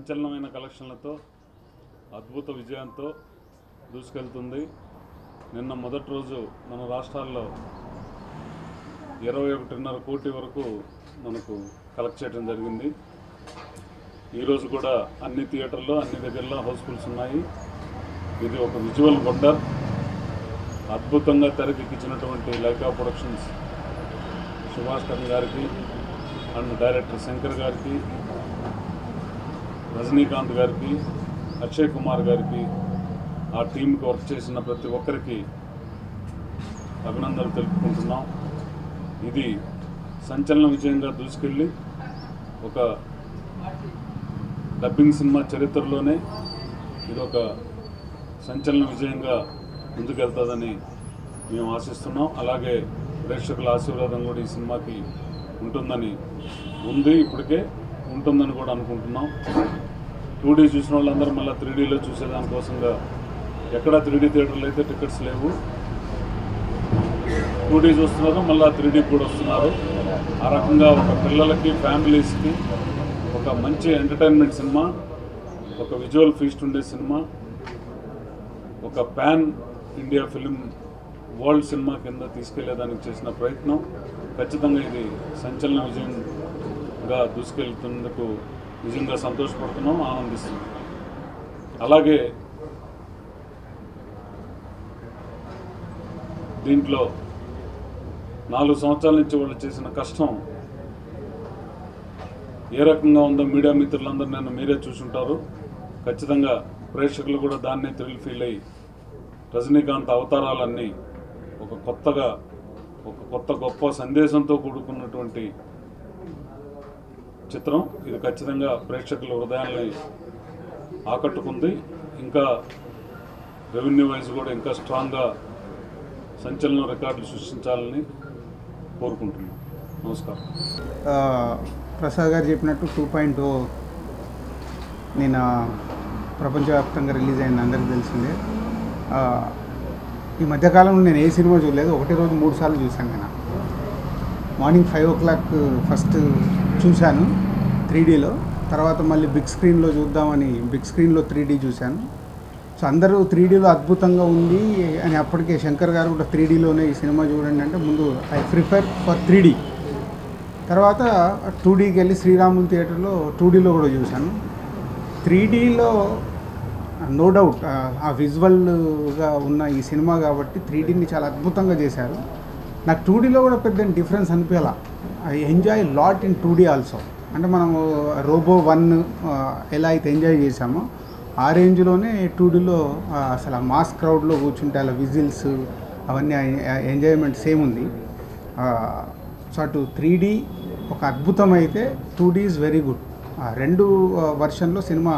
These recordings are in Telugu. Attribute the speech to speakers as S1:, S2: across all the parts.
S1: సంచలనమైన కలెక్షన్లతో అద్భుత విజయంతో దూసుకెళ్తుంది నిన్న మొదటి రోజు మన రాష్ట్రాల్లో ఇరవై ఒకటిన్నర కోటి వరకు మనకు కలెక్ట్ చేయడం జరిగింది ఈరోజు కూడా అన్ని థియేటర్లో అన్ని దగ్గరలో హౌస్ఫుల్స్ ఉన్నాయి ఇది ఒక విజువల్ వండర్ అద్భుతంగా తెరకెక్కించినటువంటి లైకా ప్రొడక్షన్స్ సుభాష్ కర్ణ గారికి అండ్ డైరెక్టర్ శంకర్ గారికి రజనీకాంత్ గారికి అక్షయ్ కుమార్ గారికి ఆ టీంకి వర్క్ చేసిన ప్రతి ఒక్కరికి అభినందనలు తెలుపుకుంటున్నాం ఇది సంచలన విజయంగా దూసుకెళ్ళి ఒక డబ్బింగ్ సినిమా చరిత్రలోనే ఇది ఒక సంచలన విజయంగా ముందుకెళ్తుందని మేము ఆశిస్తున్నాం అలాగే ప్రేక్షకుల ఆశీర్వాదం కూడా ఈ సినిమాకి ఉంటుందని ఉంది ఇప్పటికే ఉంటుందని కూడా అనుకుంటున్నాం టూ డీ చూసిన వాళ్ళందరూ మళ్ళీ త్రీ డీలో చూసేదానికోసంగా ఎక్కడా త్రీ డీ థియేటర్లు అయితే టికెట్స్ లేవు టూ డీ చూస్తున్నారు మళ్ళీ త్రీ డీ కూడా వస్తున్నారు ఆ రకంగా ఒక పిల్లలకి ఫ్యామిలీస్కి ఒక మంచి ఎంటర్టైన్మెంట్ సినిమా ఒక విజువల్ ఫీస్ట్ ఉండే సినిమా ఒక పాన్ ఇండియా ఫిలిం వరల్డ్ సినిమా కింద తీసుకెళ్లేదానికి చేసిన ప్రయత్నం ఖచ్చితంగా ఇది సంచలన విజయంగా దూసుకెళ్తున్నందుకు నిజంగా సంతోషపడుతున్నాం ఆనందిస్తున్నాం అలాగే దీంట్లో నాలుగు సంవత్సరాల నుంచి వాళ్ళు చేసిన కష్టం ఏ రకంగా ఉందో మీడియా మిత్రులందరూ నన్ను మీరే చూసుంటారు ఖచ్చితంగా ప్రేక్షకులు కూడా దాన్నే థ్రిల్ ఫీల్ అయ్యి రజనీకాంత్ అవతారాలన్నీ ఒక కొత్తగా ఒక కొత్త గొప్ప సందేశంతో కూడుకున్నటువంటి చిత్రం ఇది ఖచ్చితంగా ప్రేక్షకుల హృదయాల్ని ఆకట్టుకుంది ఇంకా రెవెన్యూ వైజ్ కూడా ఇంకా స్ట్రాంగ్గా సంచలన రికార్డులు సృష్టించాలని కోరుకుంటున్నాను నమస్కారం
S2: ఆ, ప్రసాద్ గారు చెప్పినట్టు టూ పాయింట్ ఓ నేను ప్రపంచవ్యాప్తంగా రిలీజ్ అయింది అందరికీ తెలిసిందే ఆ, ఈ మధ్యకాలంలో నేను ఏ సినిమా చూడలేదు ఒకటే రోజు మూడు సార్లు చూశాను నేను morning five o'clock first చూశాను త్రీ డీలో తర్వాత మళ్ళీ బిగ్ స్క్రీన్లో చూద్దామని బిగ్ స్క్రీన్లో త్రీ డీ చూశాను సో అందరూ త్రీ డీలో అద్భుతంగా ఉంది అని అప్పటికే శంకర్ గారు కూడా త్రీ డీలోనే ఈ సినిమా చూడండి అంటే ముందు I prefer for three D తర్వాత టూ డీకి వెళ్ళి శ్రీరాములు థియేటర్లో టూ డీలో కూడా చూశాను త్రీ డీలో నో డౌట్ ఆ విజువల్గా ఉన్న ఈ సినిమా కాబట్టి త్రీ డీని చాలా అద్భుతంగా చేశారు నాకు టూ డీలో కూడా పెద్ద డిఫరెన్స్ అనిపించాల I enjoy lot in two D also అంటే మనము రోబో వన్ ఎలా అయితే ఎంజాయ్ చేసామో ఆ రేంజ్లోనే టూ డీలో అసలు ఆ మాస్ క్రౌడ్లో కూర్చుంటే అలా విజిల్స్ అవన్నీ ఎంజాయ్మెంట్ సేమ్ ఉంది సో అటు త్రీ డీ ఒక అద్భుతం అయితే two D is very good రెండు వర్షన్లో సినిమా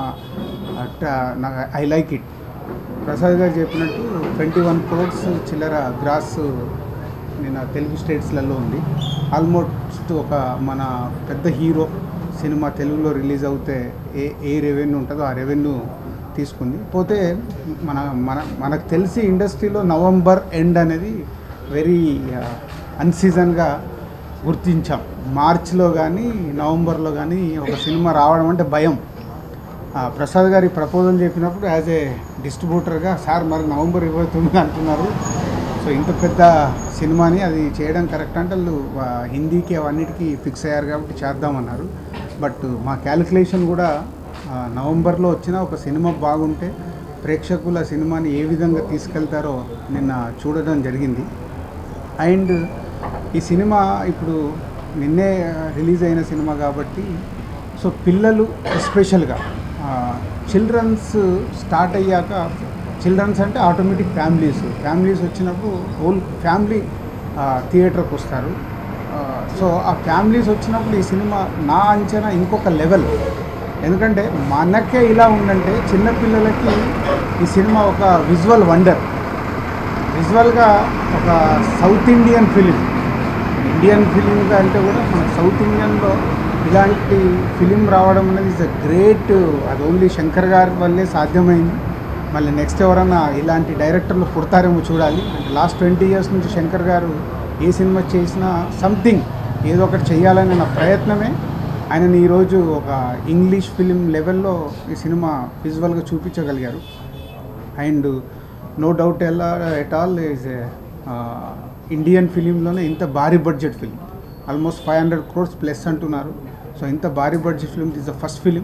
S2: I like it Prasad garu చెప్పినట్టు ట్వంటీ వన్ క్రోడ్స్ చిల్లర గ్రాస్ నేను తెలుగు స్టేట్స్లలో ఉంది ఆల్మోస్ట్ ఒక మన పెద్ద హీరో సినిమా తెలుగులో రిలీజ్ అవుతే ఏ ఏ రెవెన్యూ ఉంటుందో ఆ రెవెన్యూ తీసుకుంది పోతే మన మన మనకు తెలిసి ఇండస్ట్రీలో నవంబర్ ఎండ్ అనేది వెరీ అన్సీజన్గా గుర్తించాం మార్చిలో కానీ నవంబర్లో కానీ ఒక సినిమా రావడం అంటే భయం ఆ, ప్రసాద్ గారి ప్రపోజల్ చెప్పినప్పుడు యాజ్ ఏ డిస్ట్రిబ్యూటర్గా సార్ మరి నవంబర్ ఇరవై తొమ్మిది అంటున్నారు సో ఇంత పెద్ద సినిమాని అది చేయడం కరెక్ట్ అంటే వాళ్ళు ఆ, హిందీకి అవన్నిటికీ ఫిక్స్ అయ్యారు కాబట్టి చేద్దామన్నారు బట్ మా క్యాలిక్యులేషన్ కూడా ఆ, నవంబర్లో వచ్చిన ఒక సినిమా బాగుంటే ప్రేక్షకుల సినిమాని ఏ విధంగా తీసుకెళ్తారో నిన్న చూడడం జరిగింది అండ్ ఈ సినిమా ఇప్పుడు నిన్నే రిలీజ్ అయిన సినిమా కాబట్టి సో పిల్లలు ఎస్పెషల్గా చిల్డ్రన్స్ స్టార్ట్ అయ్యాక చిల్డ్రన్స్ అంటే ఆటోమేటిక్ ఫ్యామిలీస్ ఫ్యామిలీస్ వచ్చినప్పుడు హోల్ ఫ్యామిలీ థియేటర్కి వస్తారు సో ఆ ఫ్యామిలీస్ వచ్చినప్పుడు ఈ సినిమా నా అంచనా ఇంకొక లెవెల్ ఎందుకంటే మనకే ఇలా ఉందంటే చిన్నపిల్లలకి ఈ సినిమా ఒక విజువల్ వండర్ విజువల్గా ఒక సౌత్ ఇండియన్ ఫిలిం ఇండియన్ ఫిలింగా అంటే కూడా మన సౌత్ ఇండియన్లో ఇలాంటి ఫిలిం రావడం అనేది ఇస్ అ గ్రేట్ అది ఓన్లీ శంకర్ గారి వల్లే సాధ్యమైంది మళ్ళీ నెక్స్ట్ ఎవరన్నా ఇలాంటి డైరెక్టర్లు పుడతారేమో చూడాలి అంటే లాస్ట్ ట్వంటీ ఇయర్స్ నుంచి శంకర్ గారు ఏ సినిమా చేసినా సంథింగ్ ఏదో ఒకటి చేయాలనే నా ప్రయత్నమే ఆయనని ఈరోజు ఒక ఇంగ్లీష్ ఫిలిం లెవెల్లో ఈ సినిమా విజువల్గా చూపించగలిగారు అండ్ నో డౌట్ ఎలా ఎట్ ఆల్ ఈజ్ ఇండియన్ ఫిలింలోనే ఇంత భారీ budget film almost five hundred crores plus అంటున్నారు సో ఇంత భారీ budget film is the first film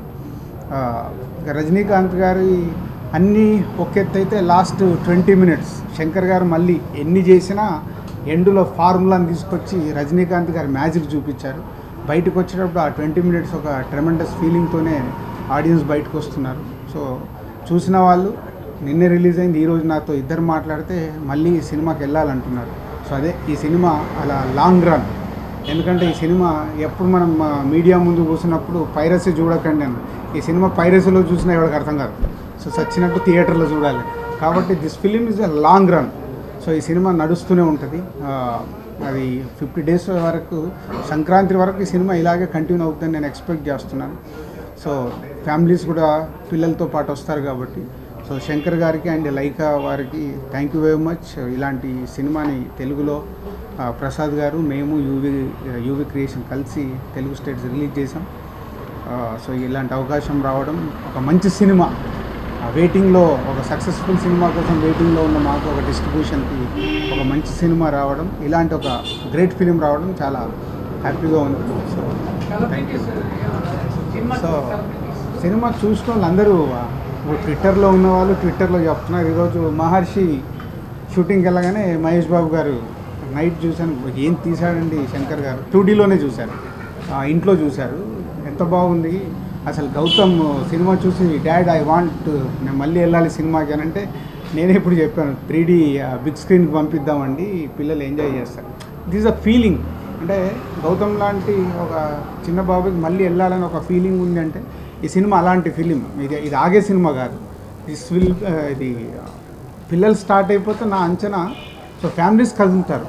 S2: Rajinikanth గారి అన్నీ ఒక ఎత్తు అయితే లాస్ట్ ట్వంటీ మినిట్స్ శంకర్ గారు మళ్ళీ ఎన్ని చేసినా ఎండులో ఫార్ములాని తీసుకొచ్చి రజనీకాంత్ గారి మ్యాజిక్ చూపించారు బయటకు వచ్చేటప్పుడు ఆ ట్వంటీ మినిట్స్ ఒక ట్రెమెండస్ ఫీలింగ్తోనే ఆడియన్స్ బయటకు వస్తున్నారు సో చూసిన వాళ్ళు నిన్నే రిలీజ్ అయింది ఈరోజు నాతో ఇద్దరు మాట్లాడితే మళ్ళీ ఈ సినిమాకి వెళ్ళాలంటున్నారు సో అదే ఈ సినిమా అలా లాంగ్ రన్ ఎందుకంటే ఈ సినిమా ఎప్పుడు మనం ఆ, మీడియా ముందు కూర్చున్నప్పుడు పైరసీ చూడకండి అని ఈ సినిమా పైరసీలో చూసినా ఎవరికి అర్థం కాదు సో సచ్చినట్టు థియేటర్లో చూడాలి కాబట్టి this film is a long run so ఈ సినిమా నడుస్తూనే ఉంటుంది ఆ, అది ఫిఫ్టీ డేస్ వరకు సంక్రాంతి వరకు ఈ సినిమా ఇలాగే కంటిన్యూ అవుతుందని నేను ఎక్స్పెక్ట్ చేస్తున్నాను సో ఫ్యామిలీస్ కూడా పిల్లలతో పాటు వస్తారు కాబట్టి సో శంకర్ గారికి అండ్ లైకా వారికి థ్యాంక్ యూ వెరీ మచ్ ఇలాంటి సినిమాని తెలుగులో ఆ, ప్రసాద్ గారు మేము యూవి యూవి క్రియేషన్ కలిసి తెలుగు స్టేట్స్ రిలీజ్ చేసాం ఆ, సో ఇలాంటి అవకాశం రావడం ఒక మంచి సినిమా ఆ, వెయిటింగ్లో ఒక సక్సెస్ఫుల్ సినిమా కోసం వెయిటింగ్లో ఉన్న మాకు ఒక డిస్ట్రిబ్యూషన్కి ఒక మంచి సినిమా రావడం ఇలాంటి ఒక గ్రేట్ ఫిలిం రావడం చాలా హ్యాపీగా ఉంది సో థ్యాంక్ యూ సో సినిమా చూసిన వాళ్ళు అందరూ ఇప్పుడు ట్విట్టర్లో ఉన్న వాళ్ళు ట్విట్టర్లో చెప్తున్నారు ఈరోజు మహర్షి షూటింగ్కి వెళ్ళగానే మహేష్ బాబు గారు నైట్ చూశాను ఏం తీశాడండి శంకర్ గారు టూడీలోనే చూశారు ఆ, ఇంట్లో చూశారు ఎంత బాగుంది అసలు గౌతమ్ సినిమా చూసి డాడ్ ఐ వాంట్ నేను మళ్ళీ వెళ్ళాలి సినిమాకి అని అంటే నేనే ఇప్పుడు చెప్పాను త్రీ డీ బిగ్ స్క్రీన్కి పంపిద్దామండి పిల్లలు ఎంజాయ్ చేస్తారు దిస్ అ ఫీలింగ్ అంటే గౌతమ్ లాంటి ఒక చిన్న బాబుకి మళ్ళీ వెళ్ళాలని ఒక ఫీలింగ్ ఉంది అంటే ఈ సినిమా అలాంటి ఫిలిం ఇది ఇది ఆగే సినిమా కాదు దిస్ విల్ ఇది పిల్లలు స్టార్ట్ అయిపోతే నా అంచనా సో ఫ్యామిలీస్ కదులుతారు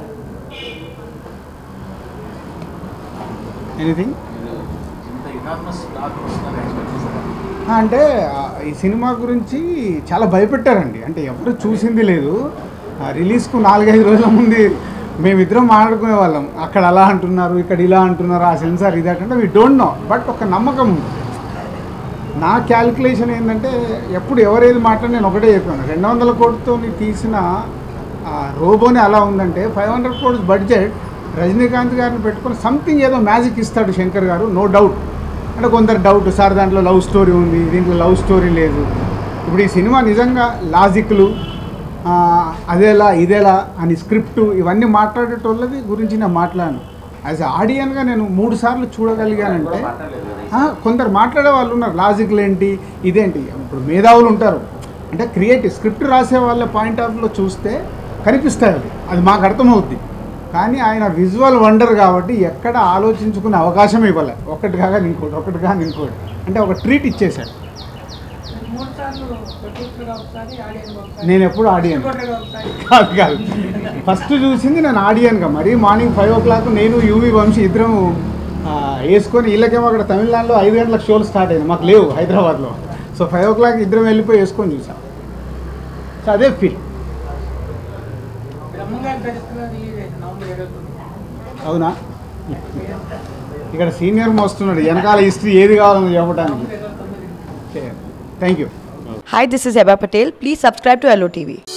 S2: ఎనీథింగ్
S3: ఇంత ఇనార్మస్ టాక్ వస్తుందని ఎక్స్పెక్ట్ చేశారా
S2: అంటే ఆ, ఈ సినిమా గురించి చాలా భయపెట్టారండి అంటే ఎవరు చూసింది లేదు ఆ, రిలీజ్కు నాలుగైదు రోజుల ముందు మేమిద్దరం మాట్లాడుకునే వాళ్ళం అక్కడ అలా అంటున్నారు ఇక్కడ ఇలా అంటున్నారు ఆ సెన్సార్ ఇది అంటే వీ డోంట్ నో బట్ ఒక నమ్మకం ఉంది నా క్యాలిక్యులేషన్ ఏంటంటే ఎప్పుడు ఎవరేది మాట్లాడి నేను ఒకటే చెప్పాను రెండు వందల కోట్లతో తీసిన ఆ రోబోనే అలా ఉందంటే five hundred crores budget Rajinikanth గారిని పెట్టుకొని సంథింగ్ ఏదో మ్యాజిక్ ఇస్తాడు శంకర్ గారు నో డౌట్ అంటే కొందరు డౌట్ సార్ దాంట్లో లవ్ స్టోరీ ఉంది దీంట్లో లవ్ స్టోరీ లేదు ఇప్పుడు ఈ సినిమా నిజంగా లాజిక్లు ఆ, అదేలా ఇదేలా అని స్క్రిప్ట్ ఇవన్నీ మాట్లాడేటోళ్ళది గురించి నేను మాట్లాడాను యాజ్ ఆడియన్గా నేను మూడు సార్లు చూడగలిగానంటే
S3: మాట్లాడలేదు కదా
S2: ఆ, కొందరు మాట్లాడే వాళ్ళు ఉన్నారు లాజిక్లు ఏంటి ఇదేంటి ఇప్పుడు మేధావులు ఉంటారు అంటే క్రియేటివ్ స్క్రిప్ట్ రాసే వాళ్ళ పాయింట్ ఆఫ్ వ్యూలో చూస్తే కనిపిస్తాయి అవి అది మాకు అర్థమవుద్ది కానీ ఆయన విజువల్ వండర్ కాబట్టి ఎక్కడ ఆలోచించుకునే అవకాశం ఇవ్వలే ఒకటి కాగా ఇంకోటి ఒకటి కాగా ఇంకోటి అంటే ఒక ట్రీట్ ఇచ్చేశాడు
S4: మూడు సార్లు ప్రొడ్యూసర్గా ఒకసారి ఆడియన్గా ఒకసారి
S2: నేను ఎప్పుడు ఆడియన్
S4: డిస్ట్రిబ్యూటర్గా ఒకసారి
S2: కాదు కాదు ఫస్ట్ చూసింది నేను ఆడియన్గా మరి మార్నింగ్ ఫైవ్ ఓ క్లాక్ నేను యూవి వంశీ ఇద్దరం ఆ, వేసుకొని వీళ్ళకేమో అక్కడ తమిళనాడులో ఐదు గంటలకు షోలు స్టార్ట్ అయింది మాకు లేవు హైదరాబాద్లో సో ఫైవ్ ఓ క్లాక్ ఇద్దరం వెళ్ళిపోయి వేసుకొని చూసాం సో అదే ఫీల్
S4: బ్రహ్మంగారి దర్శకుగా రిలీజ్ అయింది నవంబర్ ఇరవై తొమ్మిది
S2: అవునా ఇక్కడ సీనియర్ మోస్తున్నాడు వెనకాల హిస్టరీ ఏది కావాలని చెప్పడానికి
S4: నవంబర్ ఇరవై తొమ్మిది
S2: thank you
S5: Hi, this is Heba Patel. Please subscribe to LOTV.